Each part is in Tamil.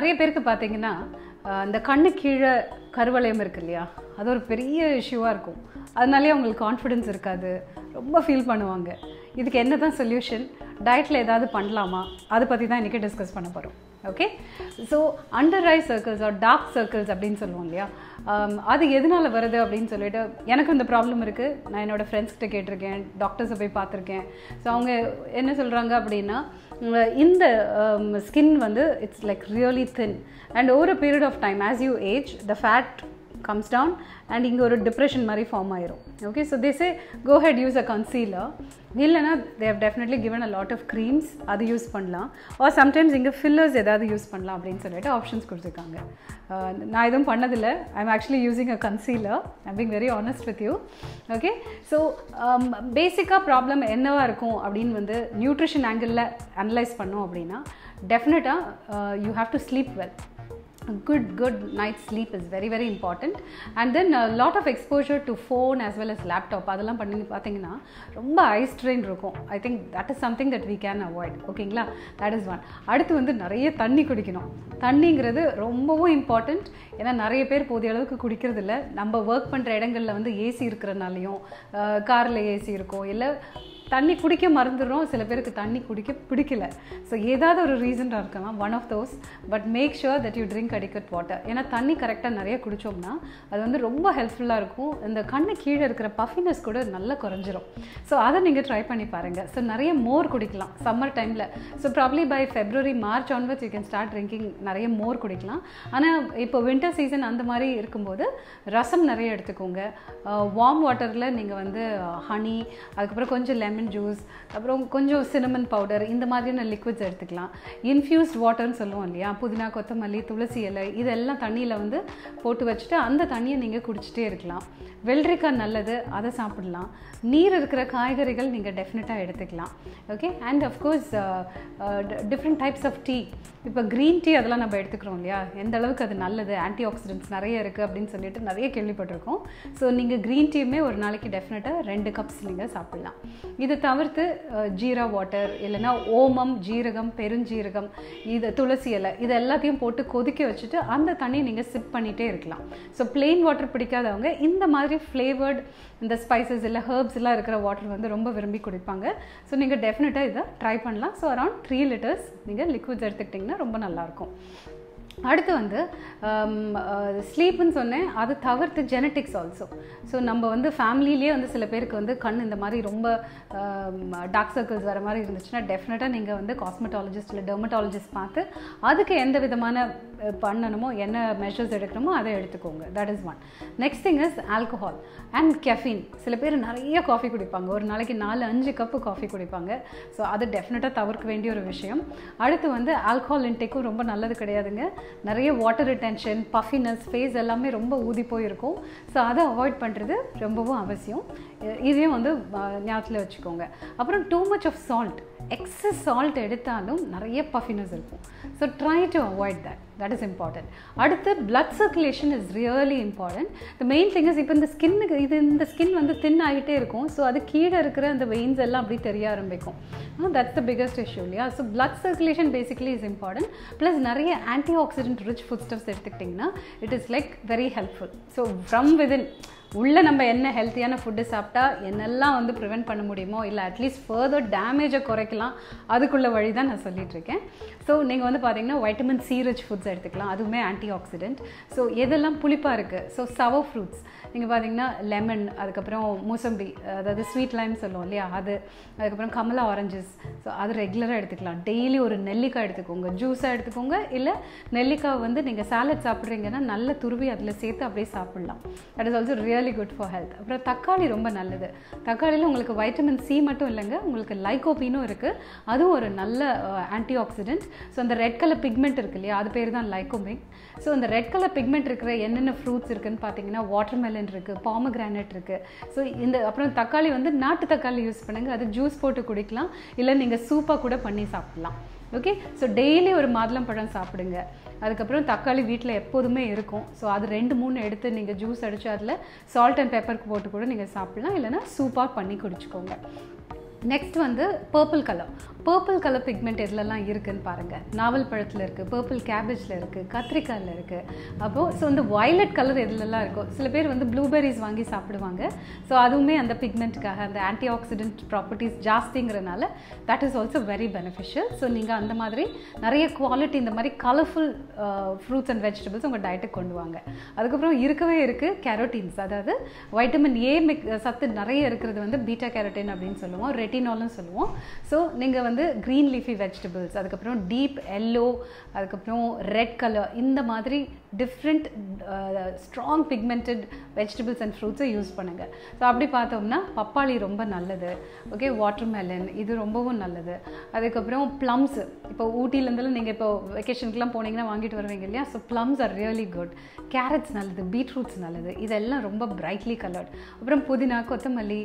நிறைய பேருக்கு பார்த்தீங்கன்னா அஹ், இந்த கண்ணு கீழே கருவளையம் இருக்கு இல்லையா அது ஒரு பெரிய இஷ்யூவாக இருக்கும் அதனாலே அவங்களுக்கு கான்ஃபிடென்ஸ் இருக்காது ரொம்ப ஃபீல் பண்ணுவாங்க இதுக்கு என்ன தான் சொல்யூஷன் டயட்டில் ஏதாவது பண்ணலாமா அதை பற்றி தான் இன்றைக்கி டிஸ்கஸ் பண்ண போகிறோம் okay so under eye circles or dark circles அப்படின்னு சொல்லுவோம் இல்லையா ஆம், அது எதனால வருது அப்படின்னு சொல்லிட்டு எனக்கு இந்த ப்ராப்ளம் இருக்குது நான் என்னோடய ஃப்ரெண்ட்ஸ்கிட்ட கேட்டிருக்கேன் டாக்டர்ஸை போய் பார்த்துருக்கேன் ஸோ அவங்க என்ன சொல்கிறாங்க அப்படின்னா உம், இந்த ஸ்கின் வந்து it's like really thin and over period of time as you age the fat comes down and இங்கே ஒரு டிப்ரெஷன் மாதிரி ஃபார்ம் ஆயிரும் okay so this go head use a concealer இல்லைனா they have definitely given a lot of creams அது யூஸ் பண்ணலாம் ஆர் சம்டைம்ஸ் இங்கே ஃபில்லர்ஸ் ஏதாவது யூஸ் பண்ணலாம் அப்படின்னு சொல்லிட்டு ஆப்ஷன்ஸ் கொடுத்துருக்காங்க Uh, நான் எதுவும் பண்ணதில்லை I am actually using a concealer I'm ping very honest with you okay so பேசிக்காக ப்ராப்ளம் என்னவா இருக்கும் அப்படின்னு வந்து நியூட்ரிஷன் ஆங்கிளில் அனலைஸ் பண்ணோம் அப்படின்னா டெஃபினட்டாக you have to sleep well good good night sleep is very very important and then a lot of exposure to phone as well as laptop அதெல்லாம் பண்ணி பார்த்தீங்கன்னா ரொம்ப ஐ ஸ்ட்ரெயின் இருக்கும் I think that is something that we can avoid ஓகேங்களா தட் இஸ் ஒன் அடுத்து வந்து நிறைய தண்ணி குடிக்கணும் தண்ணிங்கிறது ரொம்பவும் இம்பார்ட்டண்ட் ஏன்னா நிறைய பேர் போதிய அளவுக்கு குடிக்கிறது இல்ல நம்ம ஒர்க் பண்ணுற இடங்களில் வந்து ஏசி இருக்கிறனாலையும் காரில் ஏசி இருக்கும் இல்லை தண்ணி குடிக்க மறந்துடுறோம் சில பேருக்கு தண்ணி குடிக்க பிடிக்கல ஸோ ஏதாவது ஒரு ரீசனாக இருக்கலாம் one of those but make sure that you drink adequate water ஏன்னா தண்ணி கரெக்டாக நிறைய குடித்தோம்னா அது வந்து ரொம்ப ஹெல்ப்ஃபுல்லாக இருக்கும் இந்த கண்ணு கீழே இருக்கிற பஃபினஸ் கூட நல்லா குறைஞ்சிரும் ஸோ அதை நீங்கள் ட்ரை பண்ணி பாருங்கள் ஸோ நிறைய மோர் குடிக்கலாம் சம்மர் டைமில் so probably by February March onwards you can start drinking நிறைய மோர் குடிக்கலாம் ஆனால் இப்போ வின்டர் சீசன் அந்த மாதிரி இருக்கும்போது ரசம் நிறைய எடுத்துக்கோங்க வார்ம் வாட்டரில் நீங்கள் வந்து ஹனி அதுக்கப்புறம் கொஞ்சம் லெமன் ஜூஸ் அப்புறம் கொஞ்சம் சினமன் பவுடர் இந்த மாதிரியான லிக்விட்ஸ் எடுத்துக்கலாம் இன்ஃப்யூஸ்ட் வாட்டர்னு சொல்லுவோம் இல்லையா புதினா கொத்தமல்லி துளசி இலை இதெல்லாம் தண்ணியில் வந்து போட்டு வச்சுட்டு அந்த தண்ணியை நீங்கள் குடிச்சிட்டே இருக்கலாம் வெள்ளரிக்காய் நல்லது அதை சாப்பிடலாம் நீர் இருக்கிற காய்கறிகள் நீங்கள் டெஃபினட்டாக எடுத்துக்கலாம் okay and of course different types of tea இப்போ க்ரீன் டீ அதெல்லாம் நம்ம எடுத்துக்கிறோம் இல்லையா எந்த அளவுக்கு அது நல்லது ஆன்டி ஆக்சிடென்ட்ஸ் நிறைய இருக்குது அப்படின்னு சொல்லிட்டு நிறைய கேள்விப்பட்டிருக்கோம் ஸோ நீங்கள் க்ரீன் டீயுமே ஒரு நாளைக்கு டெஃபினட்டாக ரெண்டு கப்ஸ் நீங்கள் சாப்பிட்லாம் இது தவிர்த்து அஹ், ஜீரா வாட்டர் இல்லைன்னா ஓமம் ஜீரகம் பெருஞ்சீரகம் இது துளசி இலை இது எல்லாத்தையும் போட்டு கொதிக்க வச்சுட்டு அந்த தண்ணியை நீங்கள் சிப் பண்ணிகிட்டே இருக்கலாம் ஸோ plain வாட்டர் பிடிக்காதவங்க இந்த மாதிரி ஃப்ளேவர்ட் இந்த ஸ்பைசஸ் இல்லை ஹர்ப்ஸ் எல்லாம் இருக்கிற வாட்டர் வந்து ரொம்ப விரும்பி குடிப்பாங்க ஸோ நீங்கள் டெஃபினட்டாக இதை ட்ரை பண்ணலாம் ஸோ அரௌண்ட் த்ரீ லிட்டர்ஸ் நீங்கள் லிக்விட்ஸ் எடுத்துக்கிட்டிங்கன்னா ரொம்ப நல்லாயிருக்கும் அடுத்து வந்து ஸ்லீப்புன்னு சொன்னேன் அது தவிர்த்து ஜெனட்டிக்ஸ் ஆல்சோ ஸோ நம்ம வந்து ஃபேமிலிலேயே வந்து சில பேருக்கு வந்து கண் இந்த மாதிரி ரொம்ப டார்க் சர்க்கிள்ஸ் வர மாதிரி இருந்துச்சுன்னா டெஃபினட்டாக நீங்கள் வந்து காஸ்மெட்டாலஜிஸ்ட் இல்லை டெர்மட்டாலஜிஸ்ட் பார்த்து அதுக்கு எந்த விதமான அஹ், பண்ணணுமோ என்ன மெஷர்ஸ் எடுக்கணுமோ அதை எடுத்துக்கோங்க that is one next thing is alcohol and caffeine சில பேர் நிறைய காஃபி குடிப்பாங்க ஒரு நாளைக்கு நாலு அஞ்சு கப்பு காஃபி குடிப்பாங்க ஸோ அது டெஃபினட்டாக தவிர்க்க வேண்டிய ஒரு விஷயம் அடுத்து வந்து ஆல்கஹால் இன்டேக்கும் ரொம்ப நல்லது கிடையாதுங்க நிறைய வாட்டர் ரிட்டென்ஷன் பஃபினஸ் ஃபேஸ் எல்லாமே ரொம்ப ஊதி போயிருக்கும் ஸோ அதை அவாய்ட் பண்ணுறது ரொம்பவும் அவசியம் இ- இதையும் வந்து அஹ், ஞாபகத்தில் வச்சுக்கோங்க அப்புறம் too much of salt excess salt எடுத்தாலும் நிறைய பஃபினஸ் இருக்கும் so try to avoid that that is important அடுத்து blood circulation is really important the main thing is இப்போ இந்த ஸ்கின்னுக்கு இது இந்த ஸ்கின் வந்து தின் ஆகிட்டே இருக்கும் ஸோ அது கீழே இருக்கிற அந்த வெயின்ஸ் எல்லாம் அப்படி தெரிய ஆரம்பிக்கும் தட்ஸ் த பிகஸ்ட் இஷ்யூ இல்லையா so blood circulation basically is important plus நிறைய antioxidant rich food stuffs எடுத்துக்கிட்டிங்கன்னா it is like very helpful so from within உள்ளே நம்ம என்ன ஹெல்த்தியான ஃபுட்டு சாப்பிட்டா என்னெல்லாம் வந்து ப்ரிவெண்ட் பண்ண முடியுமோ இல்லை அட்லீஸ்ட் ஃபர்தர் டேமேஜை குறைக்கலாம் அதுக்குள்ள வழி தான் நான் சொல்லிட்டு இருக்கேன் ஸோ நீங்கள் வந்து பார்த்தீங்கன்னா வைட்டமின் சி ரிச் ஃபுட்ஸ் எடுத்துக்கலாம் அதுவுமே ஆன்டி ஆக்சிடென்ட் ஸோ எதெல்லாம் புளிப்பாக இருக்குது ஸோ சவர் ஃப்ரூட்ஸ் நீங்கள் பார்த்தீங்கன்னா லெமன் அதுக்கப்புறம் மூசம்பி அதாவது ஸ்வீட் லைம் சொல்லுவோம் இல்லையா அது அதுக்கப்புறம் கமலா ஆரஞ்சஸ் ஸோ அது ரெகுலராக எடுத்துக்கலாம் டெய்லி ஒரு நெல்லிக்காய் எடுத்துக்கோங்க ஜூஸாக எடுத்துக்கோங்க இல்லை நெல்லிக்காய் வந்து நீங்கள் சாலட் சாப்பிட்றீங்கன்னா நல்ல துருவி அதில் சேர்த்து அப்படியே சாப்பிட்லாம் that is also really good for health அப்புறம் தக்காளி ரொம்ப நல்லது தக்காளியில் உங்களுக்கு வைட்டமின் சி மட்டும் இல்லைங்க உங்களுக்கு லைகோபினும் இருக்குது அதுவும் ஒரு நல்ல ஆன்டி ஆக்சிடென்ட் ஸோ அந்த ரெட் கலர் பிக்மெண்ட் இருக்கு இல்லையா அது பேர் தான் லைகோபின் ஸோ அந்த ரெட் கலர் பிக்மெண்ட் இருக்கிற என்னென்ன ஃப்ரூட்ஸ் இருக்குன்னு பார்த்தீங்கன்னா வாட்டர்மெலன் இருக்குது பாமகிரானட் இருக்குது ஸோ இந்த அப்புறம் தக்காளி வந்து நாட்டு தக்காளி யூஸ் பண்ணுங்கள் அது ஜூஸ் போட்டு குடிக்கலாம் இல்லை நீங்கள் சூப்பாக கூட பண்ணி சாப்பிடலாம் ஓகே ஸோ டெய்லி ஒரு மாதுளம்பழம் சாப்பிடுங்க அதுக்கப்புறம் தக்காளி வீட்டில் எப்போதுமே இருக்கும் ஸோ அது ரெண்டு மூணு எடுத்து நீங்கள் ஜூஸ் அடித்து அதில் சால்ட் அண்ட் பெப்பர் போட்டு கூட நீங்கள் சாப்பிடலாம் இல்லைன்னா சூப்பாக பண்ணி குடிச்சுக்கோங்க நெக்ஸ்ட் வந்து purple colour purple colour pigment எதுலலாம் இருக்குன்னு பாருங்கள் நாவல் பழத்தில் இருக்குது பர்பிள் கேபேஜில் இருக்குது கத்திரிக்காயில் இருக்குது அப்போது ஸோ இந்த வயலட் கலர் எதுலலாம் இருக்கும் சில பேர் வந்து ப்ளூபெரிஸ் வாங்கி சாப்பிடுவாங்க ஸோ அதுவுமே அந்த பிக்மெண்ட்டுக்காக அந்த ஆன்டி ஆக்சிடென்ட் ப்ராப்பர்ட்டிஸ் ஜாஸ்திங்கிறனால that is also very beneficial so நீங்கள் அந்த மாதிரி நிறைய குவாலிட்டி இந்த மாதிரி கலர்ஃபுல் ஃப்ரூட்ஸ் அண்ட் வெஜிடபிள்ஸ் உங்கள் டயட்டுக்கு கொண்டு வாங்க அதுக்கப்புறம் இருக்கவே இருக்குது கேரோட்டீன்ஸ் அதாவது வைட்டமின் ஏ மிக் சத்து நிறைய இருக்கிறது வந்து பீட்டா கேரோட்டின் அப்படின்னு சொல்லுவோம் ரெட்டினாலும் சொல்லுவோம் ஸோ நீங்கள் வந்து க்ரீன் லீஃபி வெஜிடபிள்ஸ் அதுக்கப்புறம் டீப் எல்லோ அதுக்கப்புறம் ரெட் கலர் இந்த மாதிரி different strong pigmented vegetables and ஃப்ரூட்ஸை யூஸ் பண்ணுங்கள் ஸோ அப்படி பார்த்தோம்னா பப்பாளி ரொம்ப நல்லது ஓகே வாட்டர் மெலன் இது ரொம்பவும் நல்லது அதுக்கப்புறம் ப்ளம்ஸ் இப்போ ஊட்டிலேருந்துலாம் நீங்கள் இப்போ வெக்கேஷனுக்குலாம் போனீங்கன்னா வாங்கிட்டு வருவீங்க இல்லையா so plums are really good carrots நல்லது பீட்ரூட்ஸ் நல்லது இதெல்லாம் ரொம்ப பிரைட்லி கலர்ட் அப்புறம் புதினா கொத்தமல்லி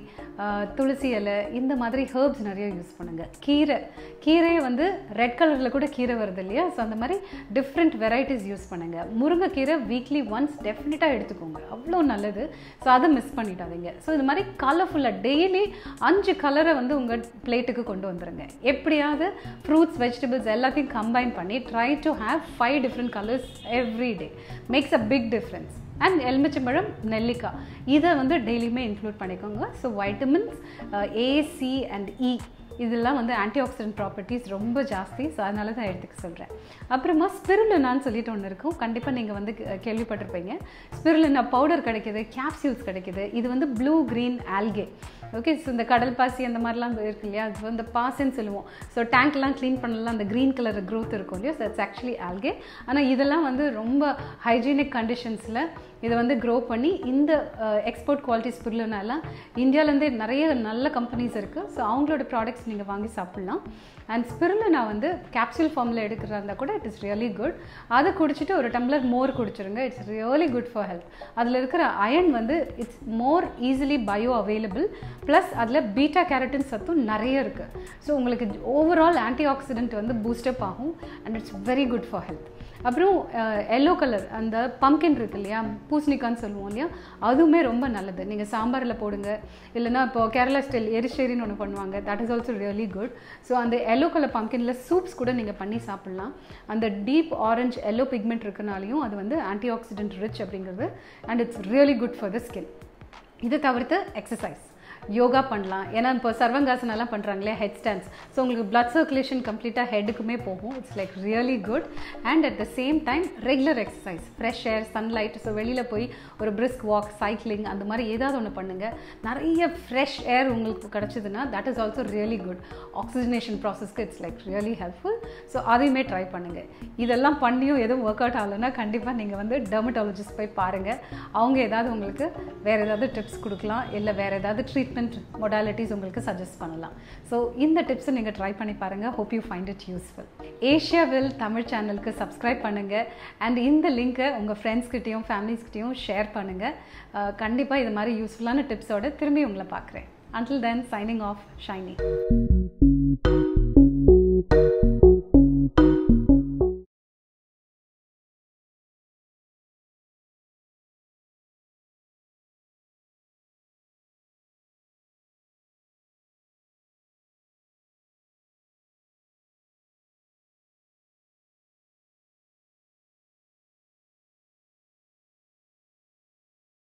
துளசி இலை இந்த மாதிரி ஹேர்ப்ஸ் நிறைய யூஸ் பண்ணுங்கள் கீரை கீரையை வந்து ரெட் கலரில் கூட கீரை வருது இல்லையா ஸோ அந்த மாதிரி டிஃப்ரெண்ட் வெரைட்டிஸ் யூஸ் பண்ணுங்கள் முருங்கைக்கீரை வீக்லி ஒன்ஸ் டெஃபினட்டாக எடுத்துக்கோங்க அவ்வளோ நல்லது ஸோ அதை மிஸ் பண்ணிட்டாதீங்க ஸோ இந்த மாதிரி கலர்ஃபுல்லாக டெய்லி அஞ்சு கலரை வந்து உங்கள் பிளேட்டுக்கு கொண்டு வந்துடுங்க எப்படியாவது ஃப்ரூட்ஸ் வெஜிடபிள்ஸ் எல்லாத்தையும் கம்பைன் பண்ணி try to have five different colours every day makes a big difference and எலுமிச்சம்பழம் நெல்லிக்காய் இதை வந்து டெய்லியுமே இன்க்ளூட் பண்ணிக்கோங்க so vitamins A C and E இதெல்லாம் வந்து ஆன்டி ஆக்சிடென்ட் ப்ராப்பர்ட்டிஸ் ரொம்ப ஜாஸ்தி ஸோ அதனால தான் எடுத்துக்க சொல்கிறேன் அப்புறமா ஸ்பிருலினான்னு சொல்லிட்டு ஒன்று இருக்கும் கண்டிப்பாக நீங்கள் வந்து கேள்விப்பட்டிருப்பீங்க ஸ்பிருலினா பவுடர் கிடைக்கிது கேப்சியூல்ஸ் கிடைக்கிது இது வந்து blue green algae okay so இந்த கடல் பாசி அந்த மாதிரிலாம் இருக்கு இல்லையா அது இந்த பாசின்னு சொல்லுவோம் ஸோ டேங்க்லாம் க்ளீன் பண்ணலாம் அந்த க்ரீன் கலர் க்ரோத் இருக்கும் இல்லையா ஸோ இட்ஸ் ஆக்சுவலி ஆல்கே ஆனால் இதெல்லாம் வந்து ரொம்ப ஹைஜீனிக் கண்டிஷன்ஸில் இதை வந்து க்ரோ பண்ணி இந்த எக்ஸ்போர்ட் குவாலிட்டி ஸ்பிருலினாலாம் இந்தியாவிலேருந்தே நிறைய நல்ல கம்பெனிஸ் இருக்குது ஸோ அவங்களோட ப்ராடக்ட்ஸ் நீங்கள் வாங்கி சாப்பிட்லாம் அண்ட் ஸ்பிருலினா வந்து கேப்சூல் ஃபார்மில் எடுக்கிறதா இருந்தால் கூட இட் இஸ் ரியலி குட் அதை குடிச்சிட்டு ஒரு டம்ளர் மோர் குடிச்சிருங்க it's really good for health அதில் இருக்கிற அயன் வந்து it's more easily bio available plus அதில் பீட்டா கேரட்டின் சத்தும் நிறைய இருக்குது ஸோ உங்களுக்கு ஓவரால் ஆன்டி ஆக்சிடென்ட் வந்து பூஸ்டப் ஆகும் and it's very good for health அப்புறம் எல்லோ கலர் அந்த பம்கின் இருக்கு இல்லையா பூசணிக்கான்னு சொல்லுவோம் இல்லையா அதுவுமே ரொம்ப நல்லது நீங்கள் சாம்பாரில் போடுங்க இல்லைனா இப்போ கேரளா ஸ்டைல் எரிஷேரின்னு ஒன்று பண்ணுவாங்க that is also really good so அந்த எல்லோ கலர் பம்கினில் சூப்ஸ் கூட நீங்கள் பண்ணி சாப்பிட்லாம் அந்த டீப் ஆரஞ்ச் எல்லோ பிக்மெண்ட் இருக்கனாலையும் அது வந்து ஆன்டி ஆக்சிடென்ட் ரிச் அப்படிங்கிறது and it's really good for the skin இது தவிர்த்து எக்ஸசைஸ் யோகா பண்ணலாம் ஏன்னா இப்போ சர்வங்காசனெல்லாம் பண்ணுறாங்களே ஹெட் ஸ்டாண்ட்ஸ் ஸோ உங்களுக்கு பிளட் சர்க்குலேஷன் கம்ப்ளீட்டாக ஹெட்டுக்குமே போகும் it's like really good and at the same time regular exercise fresh air sunlight so வெளியில் போய் ஒரு பிரிஸ்க் வாக் சைக்கிளிங் அந்த மாதிரி ஏதாவது ஒன்று பண்ணுங்கள் நிறைய ஃப்ரெஷ் ஏர் உங்களுக்கு கிடச்சிதுன்னா that is also really good oxygenation ப்ராசஸ்க்கு it's like really helpful so அதையுமே ட்ரை பண்ணுங்கள் இதெல்லாம் பண்ணியும் எதுவும் ஒர்க் அவுட் ஆகலைன்னா கண்டிப்பாக நீங்கள் வந்து டெர்மட்டாலஜிஸ்ட் போய் பாருங்கள் அவங்க ஏதாவது உங்களுக்கு வேறு ஏதாவது டிப்ஸ் கொடுக்கலாம் இல்லை வேறு ஏதாவது ட்ரீட்மெண்ட் மொடாலிட்டிஸ் உங்களுக்கு சஜஸ்ட் பண்ணலாம் ஸோ இந்த டிப்ஸை நீங்கள் ட்ரை பண்ணி பாருங்கள் hope you find it useful ஏஷியாவில் தமிழ் சேனலுக்கு சப்ஸ்கிரைப் பண்ணுங்கள் அண்ட் இந்த லிங்க்கை உங்கள் ஃப்ரெண்ட்ஸ்கிட்டையும் ஃபேமிலிஸ்கிட்டையும் ஷேர் பண்ணுங்கள் கண்டிப்பாக இது மாதிரி யூஸ்ஃபுல்லான டிப்ஸோட திரும்பி உங்களை பார்க்குறேன் until then signing off Saini